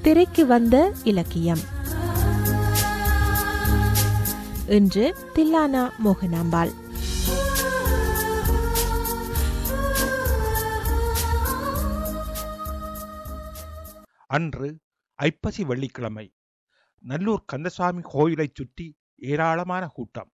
திரைக்கு வந்த இலக்கியம் இன்று தில்லானா மோகனாம்பாள் அன்று ஐப்பசி வெள்ளிக்கிழமை நல்லூர் கந்தசாமி கோயிலைச் சுற்றி ஏராளமான கூட்டம்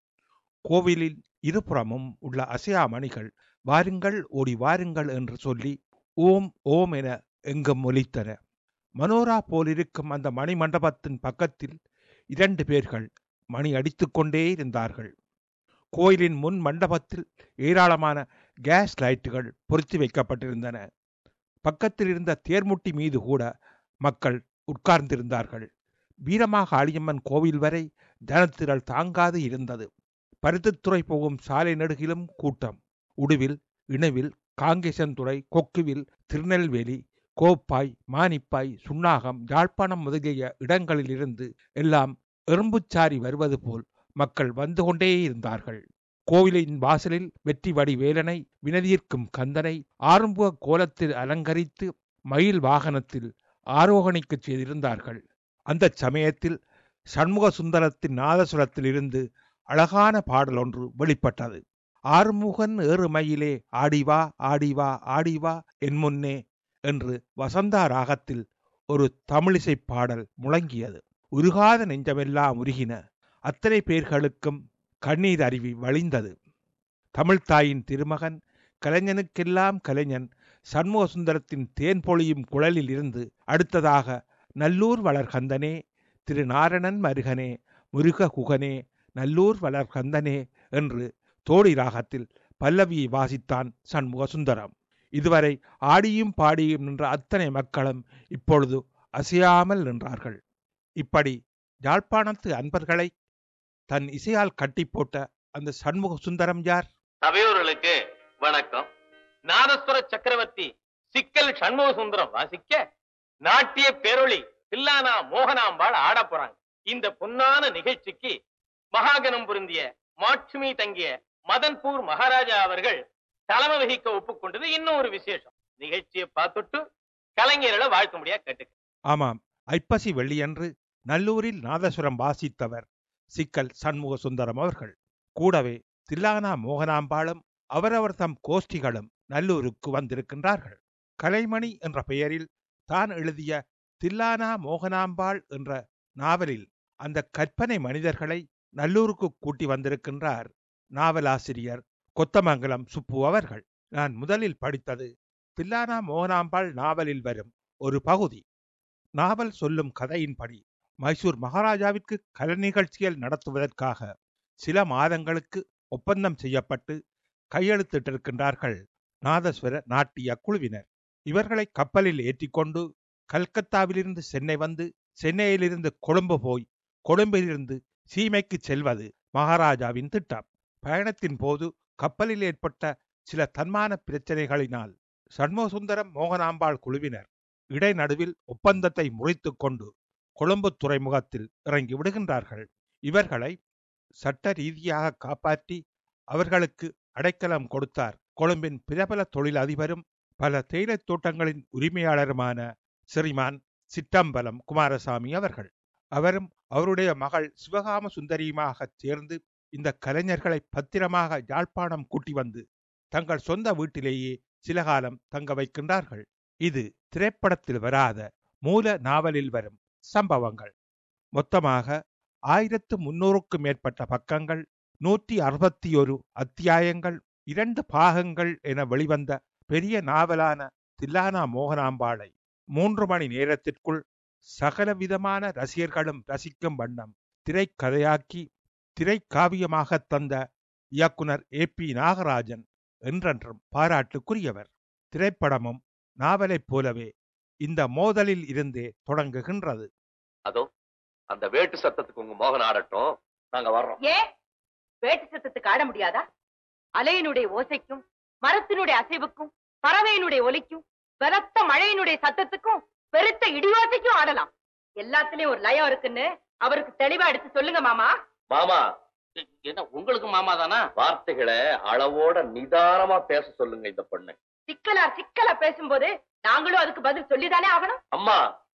கோவிலில் இருபுறமும் உள்ள அசையாமணிகள் வாருங்கள் ஓடி வாருங்கள் என்று சொல்லி ஓம் ஓம் என எங்கும் ஒலித்தன மனோரா போலிருக்கும் அந்த மணி மண்டபத்தின் பக்கத்தில் இரண்டு பேர்கள் மணி அடித்துக்கொண்டே இருந்தார்கள் கோயிலின் முன் மண்டபத்தில் ஏராளமான கேஸ் லைட்டுகள் பொருத்தி வைக்கப்பட்டிருந்தன பக்கத்தில் இருந்த தேர்முட்டி மீது கூட மக்கள் உட்கார்ந்திருந்தார்கள் வீரமாக ஆளியம்மன் கோவில் வரை ஜனத்திரள் தாங்காது இருந்தது பருத்தித்துறை போகும் சாலை நெடுகிலும் கூட்டம் உடுவில் இணுவில் காங்கேசன்துறை கொக்குவில் திருநெல்வேலி கோப்பாய் மானிப்பாய் சுண்ணாகம் யாழ்ப்பாணம் முதலிய இடங்களிலிருந்து எல்லாம் எறும்புச்சாரி வருவது போல் மக்கள் வந்து கொண்டே இருந்தார்கள் கோவிலின் வாசலில் வெற்றி வடி வேலனை வினதீர்க்கும் கந்தனை ஆரம்ப கோலத்தில் அலங்கரித்து மயில் வாகனத்தில் ஆரோகணிக்கச் செய்திருந்தார்கள் அந்த சமயத்தில் சண்முக சுந்தரத்தின் நாதசுரத்திலிருந்து அழகான பாடல் ஒன்று வெளிப்பட்டது ஆறுமுகன் ஏறுமையிலே ஆடிவா ஆடிவா ஆடிவா என் முன்னே என்று வசந்தா ராகத்தில் ஒரு தமிழிசை பாடல் முழங்கியது உருகாத நெஞ்சமெல்லாம் உருகின அத்தனை பேர்களுக்கும் கண்ணீர் அருவி வழிந்தது தமிழ்த்தாயின் திருமகன் கலைஞனுக்கெல்லாம் கலைஞன் சண்முக சுந்தரத்தின் தேன் பொழியும் குழலில் இருந்து அடுத்ததாக நல்லூர் வளர்கந்தனே திரு நாரணன் மருகனே முருக குகனே நல்லூர் வளர்கந்தனே என்று தோடி ராகத்தில் பல்லவியை வாசித்தான் சண்முக சுந்தரம் இதுவரை ஆடியும் பாடியும் நின்ற அத்தனை மக்களும் இப்பொழுது அசையாமல் நின்றார்கள் இப்படி யாழ்ப்பாணத்து அன்பர்களை தன் இசையால் கட்டி போட்ட அந்த சண்முக சுந்தரம் யார் சபையோர்களுக்கு வணக்கம் நாதஸ்வர சக்கரவர்த்தி சிக்கல் சண்முக சுந்தரம் வாசிக்க நாட்டிய பேரொளி தில்லானா மோகனாம்பாள் ஆட போறாங்க இந்த பொன்னான நிகழ்ச்சிக்கு மகாகணம் பொருந்திய மாட்சுமி தங்கிய மதன்பூர் மகாராஜா அவர்கள் தலைமை வகிக்க ஒப்புக்கொண்டது இன்னும் ஒரு விசேஷம் நிகழ்ச்சியை பார்த்துட்டு கலைஞர்களை வாழ்த்தும்படியா கேட்டுக்க ஆமாம் ஐப்பசி வெள்ளியன்று நல்லூரில் நாதசுரம் வாசித்தவர் சிக்கல் சண்முக சுந்தரம் அவர்கள் கூடவே தில்லானா மோகனாம்பாளும் அவரவர் தம் கோஷ்டிகளும் நல்லூருக்கு வந்திருக்கின்றார்கள் கலைமணி என்ற பெயரில் தான் எழுதிய தில்லானா மோகனாம்பாள் என்ற நாவலில் அந்த கற்பனை மனிதர்களை நல்லூருக்கு கூட்டி வந்திருக்கின்றார் நாவலாசிரியர் கொத்தமங்கலம் சுப்பு அவர்கள் நான் முதலில் படித்தது தில்லானா மோகனாம்பாள் நாவலில் வரும் ஒரு பகுதி நாவல் சொல்லும் கதையின்படி மைசூர் மகாராஜாவிற்கு கலை நிகழ்ச்சிகள் நடத்துவதற்காக சில மாதங்களுக்கு ஒப்பந்தம் செய்யப்பட்டு கையெழுத்திட்டிருக்கின்றார்கள் நாதஸ்வர நாட்டிய குழுவினர் இவர்களை கப்பலில் ஏற்றிக்கொண்டு கல்கத்தாவிலிருந்து சென்னை வந்து சென்னையிலிருந்து கொழும்பு போய் கொழும்பிலிருந்து சீமைக்கு செல்வது மகாராஜாவின் திட்டம் பயணத்தின் போது கப்பலில் ஏற்பட்ட சில தன்மான பிரச்சனைகளினால் சண்முகசுந்தரம் மோகனாம்பாள் குழுவினர் இடைநடுவில் ஒப்பந்தத்தை முறித்துக் கொண்டு கொழும்பு துறைமுகத்தில் இறங்கி விடுகின்றார்கள் இவர்களை சட்ட ரீதியாக காப்பாற்றி அவர்களுக்கு அடைக்கலம் கொடுத்தார் கொழும்பின் பிரபல தொழிலதிபரும் பல தேயிலைத் தோட்டங்களின் உரிமையாளருமான ஸ்ரீமான் சிற்றம்பலம் குமாரசாமி அவர்கள் அவரும் அவருடைய மகள் சிவகாம சுந்தரியுமாகச் சேர்ந்து இந்த கலைஞர்களை பத்திரமாக யாழ்ப்பாணம் கூட்டி வந்து தங்கள் சொந்த வீட்டிலேயே சில காலம் தங்க வைக்கின்றார்கள் இது திரைப்படத்தில் வராத மூல நாவலில் வரும் சம்பவங்கள் மொத்தமாக ஆயிரத்து முன்னூறுக்கும் மேற்பட்ட பக்கங்கள் நூற்றி அறுபத்தி ஒரு அத்தியாயங்கள் இரண்டு பாகங்கள் என வெளிவந்த பெரிய நாவலான தில்லானா மோகனாம்பாளை மூன்று மணி நேரத்திற்குள் சகலவிதமான ரசிகர்களும் ரசிக்கும் வண்ணம் திரைக்கதையாக்கி திரைக்காவியமாக தந்த இயக்குனர் ஏ பி நாகராஜன் என்றென்றும் பாராட்டுக்குரியவர் திரைப்படமும் நாவலைப் போலவே இந்த மோதலில் இருந்தே தொடங்குகின்றது அதோ அந்த வேட்டு சத்தத்துக்கு உங்க மோகன் ஆடட்டும் நாங்க வர்றோம் ஏன் வேட்டு சத்தத்துக்கு ஆட முடியாதா அலையினுடைய ஓசைக்கும் மரத்தினுடைய அசைவுக்கும் பறவையினுடைய ஒலிக்கும் பலத்த மழையினுடைய சத்தத்துக்கும் பெருத்த இடியோசைக்கும் ஆடலாம் எல்லாத்துலயும் ஒரு லயம் இருக்குன்னு அவருக்கு தெளிவா எடுத்து சொல்லுங்க மாமா மாமா என்ன உங்களுக்கு மாமா தானா வார்த்தைகளை அளவோட நிதானமா பேச சொல்லுங்க இந்த பொண்ணு சிக்கலா சிக்கலா பேசும்போது நாங்களும் அதுக்கு பதில் சொல்லிதானே ஆகணும் அம்மா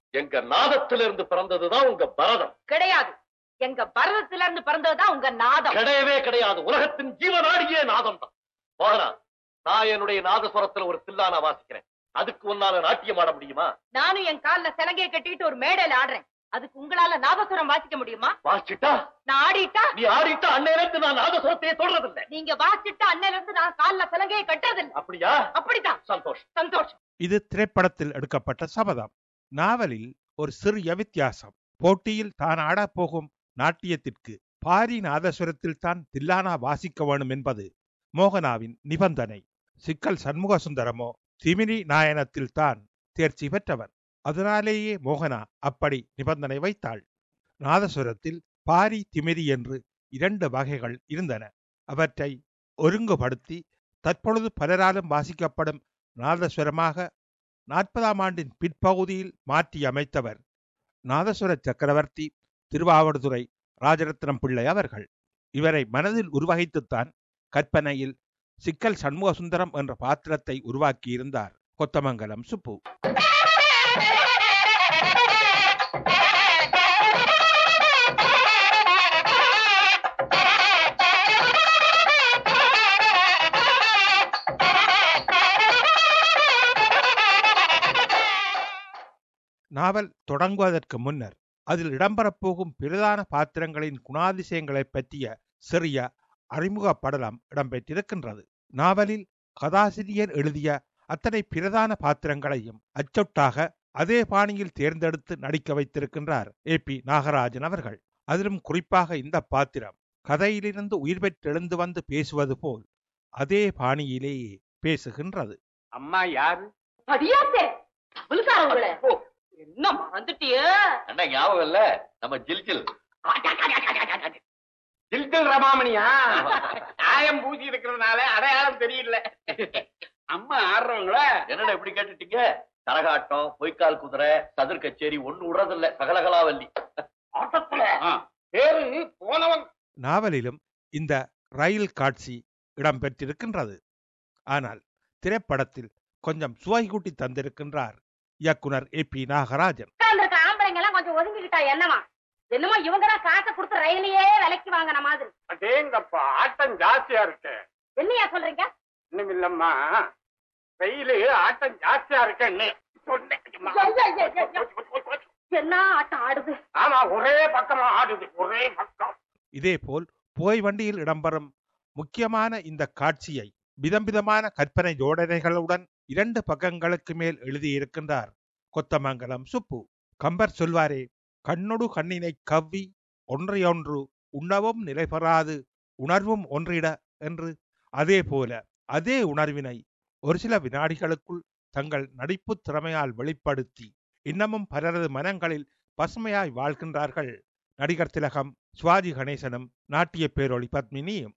எங்க நாதத்திலிருந்து பிறந்ததுதான் உங்க பரதம் கிடையாது எங்க பரதத்துல இருந்து பிறந்ததுதான் உங்க நாதம் கிடையவே கிடையாது உலகத்தின் ஜீவநாடியே நாதம் தான் மோகனா நான் என்னுடைய நாதஸ்வரத்துல ஒரு தில்லானா வாசிக்கிறேன் அதுக்கு உன்னால நாட்டியம் ஆட முடியுமா நானும் என் கால்ல சிலங்கையை கட்டிட்டு ஒரு மேடையில ஆடுறேன் அதுக்கு உங்களால நாதசுரம் வாசிக்க முடியுமா வாசிட்டா நான் ஆடிட்டா நீ ஆடிட்டா அன்னையிலிருந்து நான் நாதஸ்வரத்தையே தொடரதில்லை நீங்க வாசிட்டு அன்னையில இருந்து நான் கால்ல சிலங்கையை கட்டதில்லை அப்படியா அப்படித்தான் சந்தோஷம் சந்தோஷம் இது திரைப்படத்தில் எடுக்கப்பட்ட சபதம் நாவலில் ஒரு சிறிய வித்தியாசம் போட்டியில் தான் ஆடப்போகும் நாட்டியத்திற்கு பாரி நாதஸ்வரத்தில் தான் தில்லானா வாசிக்க வேணும் என்பது மோகனாவின் நிபந்தனை சிக்கல் சண்முக சுந்தரமோ திமிரி நாயனத்தில் தான் தேர்ச்சி பெற்றவர் அதனாலேயே மோகனா அப்படி நிபந்தனை வைத்தாள் நாதசுரத்தில் பாரி திமிரி என்று இரண்டு வகைகள் இருந்தன அவற்றை ஒருங்குபடுத்தி தற்பொழுது பலராலும் வாசிக்கப்படும் நாதஸ்வரமாக நாற்பதாம் ஆண்டின் பிற்பகுதியில் மாற்றி அமைத்தவர் நாதஸ்வர சக்கரவர்த்தி திருவாவடுதுறை ராஜரத்னம் பிள்ளை அவர்கள் இவரை மனதில் உருவகித்துத்தான் கற்பனையில் சிக்கல் சண்முக சுந்தரம் என்ற பாத்திரத்தை உருவாக்கியிருந்தார் கொத்தமங்கலம் சுப்பு நாவல் தொடங்குவதற்கு முன்னர் அதில் இடம்பெறப் போகும் பிரதான பாத்திரங்களின் குணாதிசயங்களைப் பற்றிய சிறிய அறிமுக படலம் இடம்பெற்றிருக்கின்றது நாவலில் கதாசிரியர் எழுதிய அத்தனை பிரதான பாத்திரங்களையும் அச்சொட்டாக அதே பாணியில் தேர்ந்தெடுத்து நடிக்க வைத்திருக்கின்றார் ஏ பி நாகராஜன் அவர்கள் அதிலும் குறிப்பாக இந்த பாத்திரம் கதையிலிருந்து உயிர் பெற்றெழுந்து வந்து பேசுவது போல் அதே பாணியிலேயே பேசுகின்றது அம்மா யாரு படியாத்தே தமிழ்காரங்களே என்ன மறந்துட்டியே அண்ணா ஞாபகம் இல்ல நம்ம ஜில்ஜில் ஜில்ஜில் ரமாமணியா சாயம் பூசி இருக்கிறதுனால அடையாளம் தெரியல அம்மா ஆடுறவங்கள என்னடா இப்படி கேட்டுட்டீங்க கரகாட்டம் பொய்க்கால் குதிரை சதுர் கச்சேரி ஒண்ணு விடுறதில்ல சகலகலாவல்லி ஆட்டத்துல பேரு போனவன் நாவலிலும் இந்த ரயில் காட்சி இடம்பெற்றிருக்கின்றது ஆனால் திரைப்படத்தில் கொஞ்சம் சுவை கூட்டி தந்திருக்கின்றார் இயக்குனர் ஏ பி நாகராஜன் உட்கார்ந்திருக்க ஆம்பளைங்க எல்லாம் கொஞ்சம் ஒதுங்கிக்கிட்டா என்னமா என்னமோ இவங்க தான் காசை கொடுத்து ரயிலையே விலைக்கு வாங்கின மாதிரி அடேங்கப்பா ஆட்டம் ஜாஸ்தியா இருக்கு என்னையா சொல்றீங்க இன்னும் இல்லம்மா வெயிலு ஆட்டம் ஜாஸ்தியா இருக்குன்னு சொன்னேன் என்ன ஆட்டம் ஆடுது ஆமா ஒரே பக்கமா ஆடுது ஒரே பக்கம் இதேபோல் புகை வண்டியில் இடம்பெறும் முக்கியமான இந்த காட்சியை விதம் கற்பனை ஜோடனைகளுடன் இரண்டு பக்கங்களுக்கு மேல் எழுதியிருக்கின்றார் கொத்தமங்கலம் சுப்பு கம்பர் சொல்வாரே கண்ணொடு கண்ணினை கவ்வி ஒன்றையொன்று உண்ணவும் நிலைபெறாது உணர்வும் ஒன்றிட என்று அதே போல அதே உணர்வினை ஒரு சில வினாடிகளுக்குள் தங்கள் நடிப்பு திறமையால் வெளிப்படுத்தி இன்னமும் பலரது மனங்களில் பசுமையாய் வாழ்கின்றார்கள் நடிகர் திலகம் சுவாஜி கணேசனும் நாட்டிய பேரொளி பத்மினியும்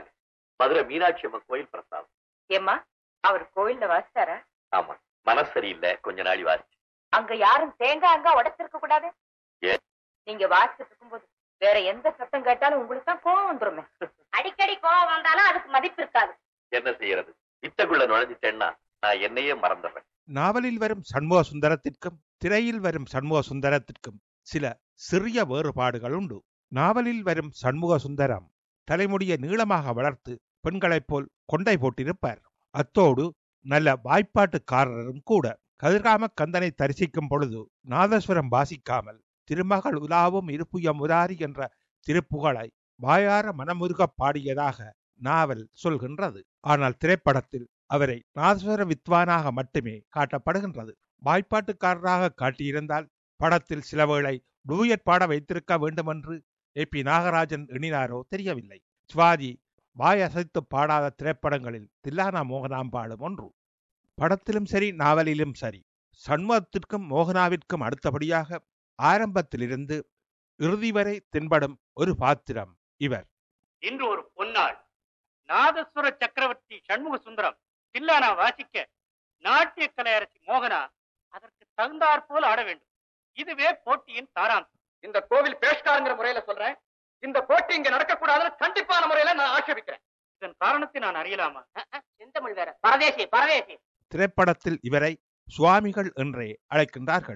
மதுரை மீனாட்சி அம்மன் கோயில் பிரசாதம் ஏம்மா அவர் கோயில்ல வாசிச்சாரா ஆமா மனசு சரியில்லை கொஞ்ச நாளி வாசிச்சு அங்க யாரும் தேங்காய் அங்க உடைச்சிருக்க கூடாது ஏன்? நீங்க வாசிச்சுட்டு இருக்கும்போது வேற எந்த சத்தம் கேட்டாலும் உங்களுக்கு தான் கோவம் வந்துருமே அடிக்கடி கோவம் வந்தாலும் அதுக்கு மதிப்பு இருக்காது என்ன செய்யறது வித்தக்குள்ள நுழைஞ்சிட்டேன்னா நான் என்னையே மறந்துடுறேன் நாவலில் வரும் சண்முக சுந்தரத்திற்கும் திரையில் வரும் சண்முக சுந்தரத்திற்கும் சில சிறிய வேறுபாடுகள் உண்டு நாவலில் வரும் சண்முக சுந்தரம் தலைமுடியை நீளமாக வளர்த்து பெண்களைப் போல் கொண்டை போட்டிருப்பார் அத்தோடு நல்ல வாய்ப்பாட்டுக்காரரும் கூட கதிர்காம கந்தனை தரிசிக்கும் பொழுது நாதஸ்வரம் வாசிக்காமல் திருமகள் உலாவும் இருப்புய முராரி என்ற திருப்புகழை வாயார மனமுருகப் பாடியதாக நாவல் சொல்கின்றது ஆனால் திரைப்படத்தில் அவரை நாதஸ்வர வித்வானாக மட்டுமே காட்டப்படுகின்றது வாய்ப்பாட்டுக்காரராக காட்டியிருந்தால் படத்தில் சில வேளை டூயட் பாட வைத்திருக்க வேண்டுமென்று ஏ பி நாகராஜன் எண்ணினாரோ தெரியவில்லை சிவாஜி வாயசைத்து பாடாத திரைப்படங்களில் தில்லானா மோகனாம்பாளும் ஒன்று படத்திலும் சரி நாவலிலும் சரி சண்முகத்திற்கும் மோகனாவிற்கும் அடுத்தபடியாக ஆரம்பத்திலிருந்து இறுதி வரை தென்படும் ஒரு பாத்திரம் இவர் இன்று ஒரு பொன்னாள் நாதஸ்வர சக்கரவர்த்தி சண்முக சுந்தரம் தில்லானா வாசிக்க நாட்டிய கலையரசி மோகனா அதற்கு தகுந்தாற் போல் ஆட வேண்டும் இதுவே போட்டியின் சாராம்சம் இந்த கோவில் பேஷ்காரங்கிற முறையில சொல்றேன் இந்த போட்டி இங்க நடக்கக்கூடாதுன்னு கண்டிப்பான முறையில நான் ஆட்சேபிக்கிறேன் இதன் காரணத்தை நான் அறியலாமா செந்தமிழ் வேற பரதேசி பரதேசி திரைப்படத்தில் இவரை சுவாமிகள் என்றே அழைக்கின்றார்கள்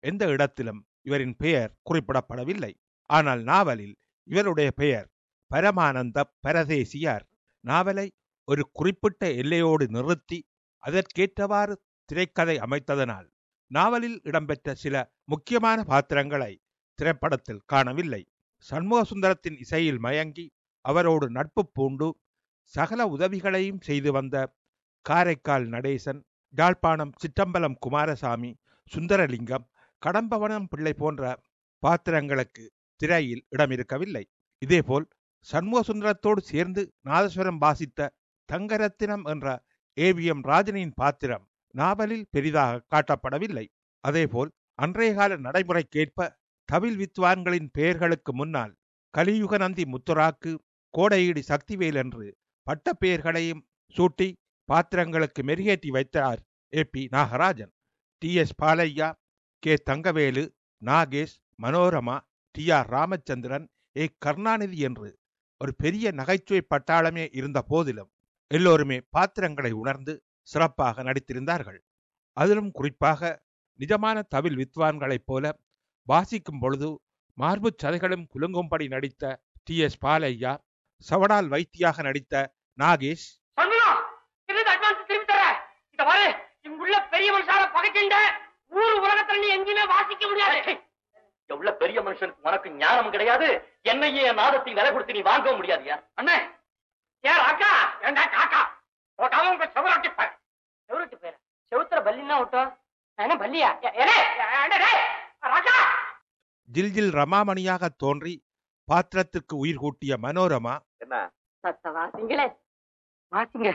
எந்த இடத்திலும் இவரின் பெயர் குறிப்பிடப்படவில்லை ஆனால் நாவலில் இவருடைய பெயர் பரமானந்த பரதேசியார் நாவலை ஒரு குறிப்பிட்ட எல்லையோடு நிறுத்தி அதற்கேற்றவாறு திரைக்கதை அமைத்ததனால் நாவலில் இடம்பெற்ற சில முக்கியமான பாத்திரங்களை திரைப்படத்தில் காணவில்லை சண்முக சுந்தரத்தின் இசையில் மயங்கி அவரோடு நட்பு பூண்டு சகல உதவிகளையும் செய்து வந்த காரைக்கால் நடேசன் யாழ்ப்பாணம் சிற்றம்பலம் குமாரசாமி சுந்தரலிங்கம் கடம்பவனம் பிள்ளை போன்ற பாத்திரங்களுக்கு திரையில் இடமிருக்கவில்லை இதேபோல் சண்முக சுந்தரத்தோடு சேர்ந்து நாதஸ்வரம் வாசித்த தங்கரத்தினம் என்ற ஏவிஎம் ராஜனின் பாத்திரம் நாவலில் பெரிதாக காட்டப்படவில்லை அதேபோல் அன்றைய கால நடைமுறைக்கேற்ப தவில் வித்வான்களின் பெயர்களுக்கு முன்னால் கலியுகநந்தி முத்துராக்கு கோடையீடு சக்திவேல் என்று பட்ட பெயர்களையும் சூட்டி பாத்திரங்களுக்கு மெருகேற்றி வைத்தார் A P Nagarajan T S Balaiah K Thangavelu Nagesh Manorama T R Ramachandran A Karunanidhi என்று ஒரு பெரிய நகைச்சுவை பட்டாளமே இருந்த போதிலும் எல்லோருமே பாத்திரங்களை உணர்ந்து சிறப்பாக நடித்திருந்தார்கள் அதிலும் குறிப்பாக நிஜமான தவில் வித்வான்களைப் போல வாசிக்கும் பொழுது மார்புச் சதைகளும் குலுங்கும்படி நடித்த டி எஸ் பாலையா சவடால் வைத்தியாக நடித்த நாகேஷ் சண்முகம் திரும்ப அட்வான்ஸ் திரும்பி தர இந்த பாரு இங்குள்ள பெரிய மனுஷார பகைக்கின்ற ஊர் உலகத்துல நீ எங்கேயுமே வாசிக்க முடியாது எவ்வளவு பெரிய மனுஷனுக்கு உனக்கு ஞானம் கிடையாது என்னையே என் நாதத்தை விலை கொடுத்து நீ வாங்க முடியாதுயா அண்ணே ஏன் அக்கா ஏண்டா காக்கா போட்டாலும் உங்க செவராட்டி பேர் செவராட்டி பேர் செவுத்துல பல்லின்னா விட்டோம் என்ன பல்லியா ஏலே ராஜா ஜில்ஜில் ரமாமணியாக தோன்றி பாத்திரத்திற்கு உயிர் கூட்டிய மனோரமா என்ன சத்த வாசிங்களே வாசிங்க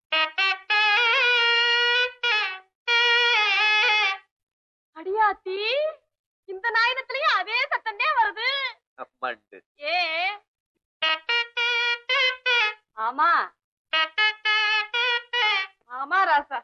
அடியாத்தி இந்த நாயனத்திலயும் அதே சத்தம் தான் வருது மண்டு ஏ ஆமா ஆமா ராசா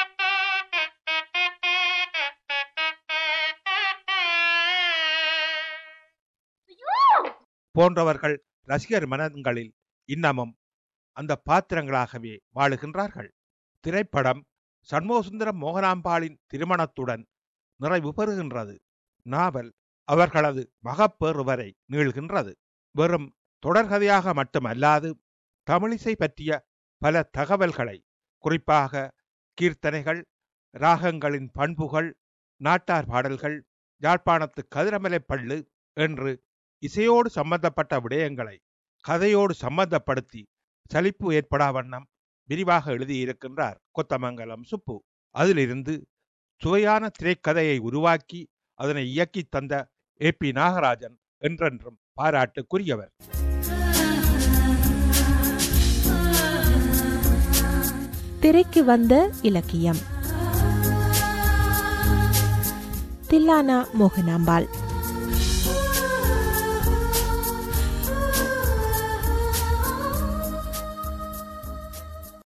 ஐயோ போன்றவர்கள் ரசிகர் மனங்களில் இன்னமும் அந்த பாத்திரங்களாகவே வாழுகின்றார்கள் திரைப்படம் சண்முகசுந்தரம் மோகனாம்பாளின் திருமணத்துடன் நிறைவு பெறுகின்றது நாவல் அவர்களது மகப்பேறு வரை நீள்கின்றது வெறும் தொடர்கதையாக மட்டுமல்லாது தமிழிசை பற்றிய பல தகவல்களை குறிப்பாக கீர்த்தனைகள் ராகங்களின் பண்புகள் நாட்டார் பாடல்கள் யாழ்ப்பாணத்து கதிரமலை பள்ளு என்று இசையோடு சம்பந்தப்பட்ட விடயங்களை கதையோடு சம்பந்தப்படுத்தி சலிப்பு ஏற்படா வண்ணம் விரிவாக எழுதியிருக்கின்றார் கொத்தமங்கலம் சுப்பு அதிலிருந்து சுவையான திரைக்கதையை உருவாக்கி அதனை இயக்கித் தந்த ஏ பி நாகராஜன் என்றென்றும் பாராட்டுக்குரியவர் திரைக்கு வந்த இலக்கியம் தில்லானா மோகனாம்பாள்